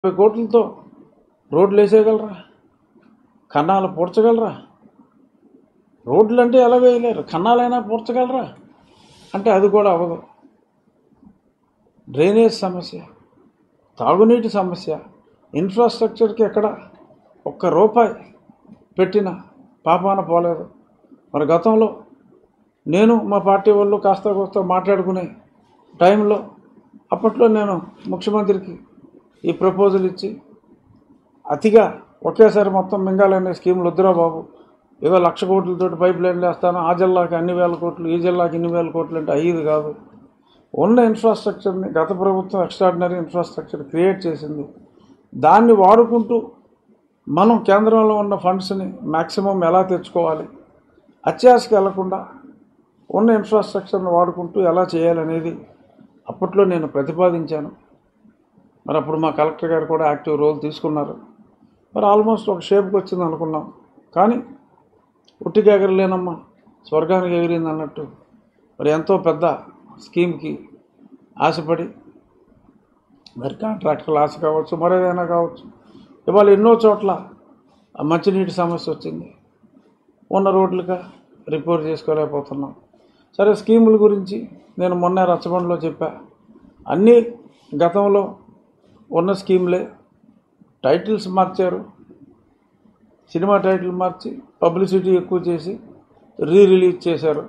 ముప్పై కోట్లతో రోడ్లు వేసేయగలరా కన్నాలు పూడ్చగలరా రోడ్లు అంటే ఎలా వేయలేరు కన్నాలైనా పూడ్చగలరా అంటే అది కూడా అవ్వదు డ్రైనేజ్ సమస్య తాగునీటి సమస్య ఇన్ఫ్రాస్ట్రక్చర్కి ఎక్కడ ఒక్క రూపాయి పెట్టిన పాపాన పోలేదు మరి గతంలో నేను మా పార్టీ వాళ్ళు కాస్త కోస్త మాట్లాడుకునే టైంలో అప్పట్లో నేను ముఖ్యమంత్రికి ఈ ప్రపోజల్ ఇచ్చి అతిగా ఒకేసారి మొత్తం మింగాలనే స్కీములు వద్దురా బాబు ఏదో లక్ష కోట్లతోటి పైప్ లైన్లు వేస్తాను ఆ జిల్లాకి అన్ని వేల కోట్లు ఈ జిల్లాకి ఇన్ని వేల కోట్లు అంటే అయ్యేది కాదు ఉన్న ఇన్ఫ్రాస్ట్రక్చర్ని గత ప్రభుత్వం ఎక్స్ట్రాడినరీ ఇన్ఫ్రాస్ట్రక్చర్ క్రియేట్ చేసింది దాన్ని వాడుకుంటూ మనం కేంద్రంలో ఉన్న ఫండ్స్ని మ్యాక్సిమం ఎలా తెచ్చుకోవాలి అత్యాశకి వెళ్లకుండా ఉన్న ఇన్ఫ్రాస్ట్రక్చర్ని వాడుకుంటూ ఎలా చేయాలనేది అప్పట్లో నేను ప్రతిపాదించాను మరి అప్పుడు మా కలెక్టర్ గారు కూడా యాక్టివ్ రోల్ తీసుకున్నారు మరి ఆల్మోస్ట్ ఒక షేప్కి వచ్చింది అనుకున్నాం కానీ ఉట్టికి ఎగరలేనమ్మా స్వర్గానికి ఎగిరింది అన్నట్టు మరి ఎంతో పెద్ద స్కీమ్కి ఆశపడి మరి కాంట్రాక్టర్ల ఆశ కావచ్చు మరేదైనా కావచ్చు ఇవాళ ఎన్నో చోట్ల ఆ మంచినీటి సమస్య వచ్చింది ఉన్న రోడ్లుగా రిపేర్ చేసుకోలేకపోతున్నాం సరే స్కీముల గురించి నేను మొన్న రచ్చబండలో చెప్పా అన్నీ గతంలో ఉన్న స్కీమ్లే టైటిల్స్ మార్చారు సినిమా టైటిల్ మార్చి పబ్లిసిటీ ఎక్కువ చేసి రీ రిలీజ్ చేశారు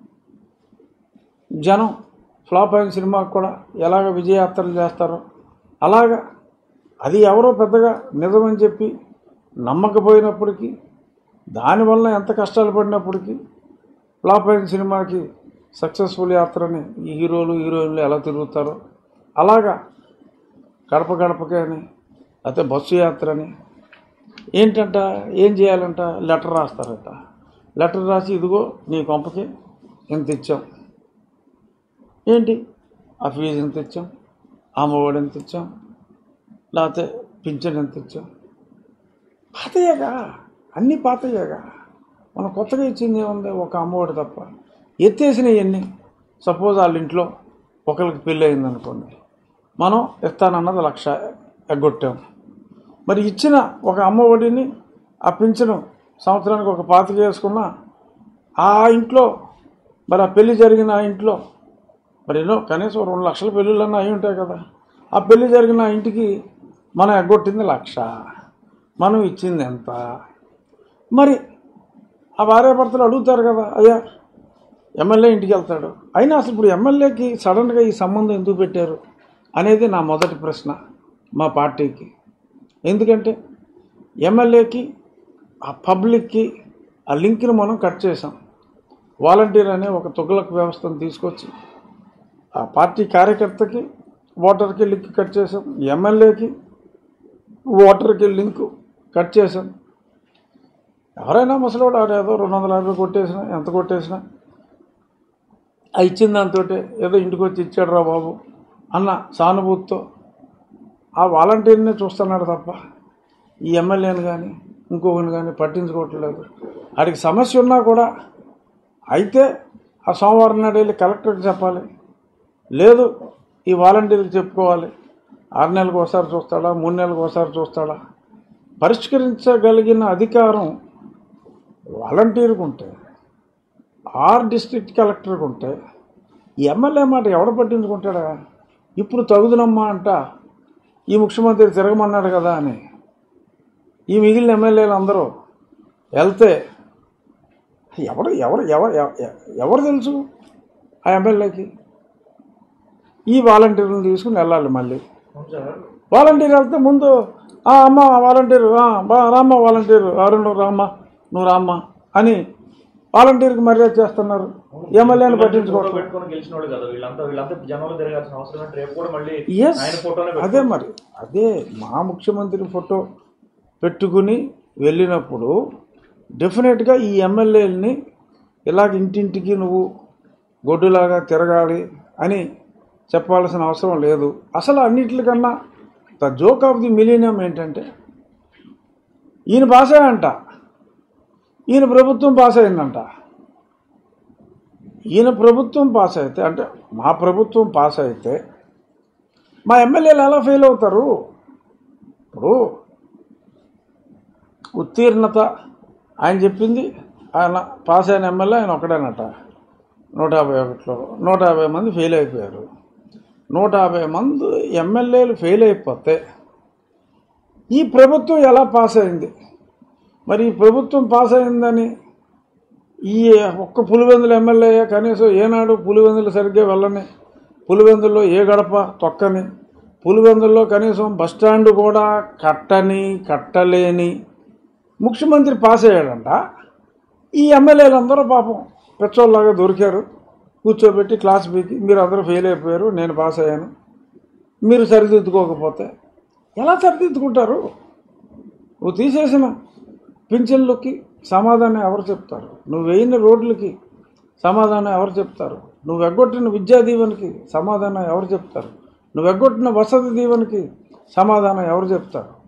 జనం ఫ్లాప్ అయిన సినిమాకు కూడా ఎలాగ విజయయాత్రలు చేస్తారో అలాగా అది ఎవరో పెద్దగా నిజమని చెప్పి నమ్మకపోయినప్పటికీ దానివల్ల ఎంత కష్టాలు పడినప్పటికీ ఫ్లాప్ అయిన సినిమాకి సక్సెస్ఫుల్ యాత్రని ఈ హీరోలు హీరోయిన్లు ఎలా తిరుగుతారో అలాగా గడప గడపకే అని లేకపోతే బస్సు యాత్ర అని ఏంటంట ఏం చేయాలంట లెటర్ రాస్తారట లెటర్ రాసి ఇదిగో నీ కొంపకి ఇంత ఇచ్చాం ఏంటి ఆ ఫీజు ఎంత ఇచ్చాం అమ్మఒడి ఎంత ఇచ్చాం లేకపోతే పింఛన్ ఎంత ఇచ్చాం పాతయ్యగా అన్నీ పాతయ్యగా మనం కొత్తగా ఇచ్చింది ఏముంది ఒక అమ్మఒడి తప్ప ఎత్తేసినవి ఎన్ని సపోజ్ వాళ్ళ ఇంట్లో ఒకరికి పెళ్ళి అయిందనుకోండి మనం ఇస్తానన్నది లక్ష ఎగ్గొట్టాం మరి ఇచ్చిన ఒక అమ్మఒడిని ఆ పింఛను సంవత్సరానికి ఒక పాతిక వేసుకున్న ఆ ఇంట్లో మరి ఆ పెళ్లి జరిగిన ఆ ఇంట్లో మరి ఎన్నో కనీసం రెండు లక్షల పెళ్ళిళ్ళన్నా అయి ఉంటాయి కదా ఆ పెళ్లి జరిగిన ఆ ఇంటికి మనం ఎగ్గొట్టింది లక్ష మనం ఇచ్చింది ఎంత మరి ఆ భార్యాభర్తలు అడుగుతారు కదా అయ్యా ఎమ్మెల్యే ఇంటికి వెళ్తాడు అయినా అసలు ఇప్పుడు ఎమ్మెల్యేకి సడన్గా ఈ సంబంధం ఎందుకు పెట్టారు అనేది నా మొదటి ప్రశ్న మా పార్టీకి ఎందుకంటే ఎమ్మెల్యేకి ఆ పబ్లిక్కి ఆ లింక్ని మనం కట్ చేసాం వాలంటీర్ అనే ఒక తుగ్లక్ వ్యవస్థను తీసుకొచ్చి ఆ పార్టీ కార్యకర్తకి ఓటర్కి లింక్ కట్ చేసాం ఎమ్మెల్యేకి ఓటర్కి లింక్ కట్ చేసాం ఎవరైనా ముసలివాడు ఆడ ఏదో రెండు వందల యాభై కొట్టేసినా ఎంత కొట్టేసినా ఆ ఇచ్చిన దాంతో ఏదో ఇంటికి వచ్చి ఇచ్చాడు రా బాబు అన్న సానుభూతితో ఆ వాలంటీర్ని చూస్తున్నాడు తప్ప ఈ ఎమ్మెల్యేని కానీ ఇంకొకరిని కానీ పట్టించుకోవట్లేదు వాడికి సమస్య ఉన్నా కూడా అయితే ఆ సోమవారం నాడు వెళ్ళి కలెక్టర్కి చెప్పాలి లేదు ఈ వాలంటీర్కి చెప్పుకోవాలి ఆరు నెలలకు ఒకసారి చూస్తాడా మూడు నెలలకు ఒకసారి చూస్తాడా పరిష్కరించగలిగిన అధికారం వాలంటీర్కి ఉంటే ఆర్ డిస్ట్రిక్ట్ కలెక్టర్కి ఉంటే ఈ ఎమ్మెల్యే మాట ఎవడ పట్టించుకుంటాడా ఇప్పుడు తగుదునమ్మా అంట ఈ ముఖ్యమంత్రి తిరగమన్నాడు కదా అని ఈ మిగిలిన ఎమ్మెల్యేలు అందరూ వెళ్తే ఎవరు ఎవరు ఎవరు ఎవ- ఎవరు తెలుసు ఆ ఎమ్మెల్యేకి ఈ వాలంటీర్లను తీసుకుని వెళ్ళాలి మళ్ళీ వాలంటీర్ వెళ్తే ముందు "ఆ, అమ్మ వాలంటీరు ఆ, బా రామ్మ వాలంటీరు అరుణ్ రామ్మ నువ్వు రామ్మ అని వాలంటీర్కి మర్యాద చేస్తున్నారు ఎమ్మెల్యేని పట్టించుకోవట్లేదు పెట్టుకొని గెలిచినోడు కదా వీళ్ళంతా వీళ్ళంతా జనంలో తిరగాల్సిన అవసరం ఏంటి రేపు కూడా మళ్ళీ ఎస్ ఆయన ఫోటోనే అదే మరి అదే మా ముఖ్యమంత్రి ఫోటో పెట్టుకుని వెళ్ళినప్పుడు డెఫినెట్గా ఈ ఎమ్మెల్యేలని ఇలాగ ఇంటింటికి నువ్వు గొడ్డులాగా తిరగాలి అని చెప్పాల్సిన అవసరం లేదు అసలు అన్నిటికన్నా the joke of the millennium ఏంటంటే ఈయన పాస్ అయ్యంట ఈయన ప్రభుత్వం పాస్ అయిందంట ఈయన ప్రభుత్వం పాస్ అయితే అంటే మా ప్రభుత్వం పాస్ అయితే మా ఎమ్మెల్యేలు ఎలా ఫెయిల్ అవుతారు ఇప్పుడు ఉత్తీర్ణత ఆయన చెప్పింది ఆయన పాస్ అయిన ఎమ్మెల్యే ఆయన ఒకడేనట నూట యాభై ఒకటిలో నూట యాభై మంది ఫెయిల్ అయిపోయారు నూట యాభై మంది ఎమ్మెల్యేలు ఫెయిల్ అయిపోతే ఈ ప్రభుత్వం ఎలా పాస్ అయింది మరి ఈ ప్రభుత్వం పాస్ అయిందని ఈ ఒక్క పులివెందుల ఎమ్మెల్యే కనీసం ఏనాడు పులివెందులు సరిగ్గా వెళ్ళని పులివెందుల్లో ఏ గడప తొక్కని పులివెందుల్లో కనీసం బస్టాండ్ కూడా కట్టని కట్టలేని ముఖ్యమంత్రి పాస్ అయ్యాడంట ఈ ఎమ్మెల్యేలందరూ పాపం పెచ్చోళ్ళలాగా దొరికారు కూర్చోబెట్టి క్లాస్ పీకి మీరు అందరూ ఫెయిల్ అయిపోయారు నేను పాస్ అయ్యాను మీరు సరిదిద్దుకోకపోతే ఎలా సరిదిద్దుకుంటారు నువ్వు తీసేసిన పింఛన్లకి సమాధానం ఎవరు చెప్తారు నువ్వు వేయిన రోడ్లకి సమాధానం ఎవరు చెప్తారు నువ్వు ఎగ్గొట్టిన విద్యా దీవెనకి సమాధానం ఎవరు చెప్తారు నువ్వు ఎగ్గొట్టిన వసతి దీవెనకి సమాధానం ఎవరు చెప్తారు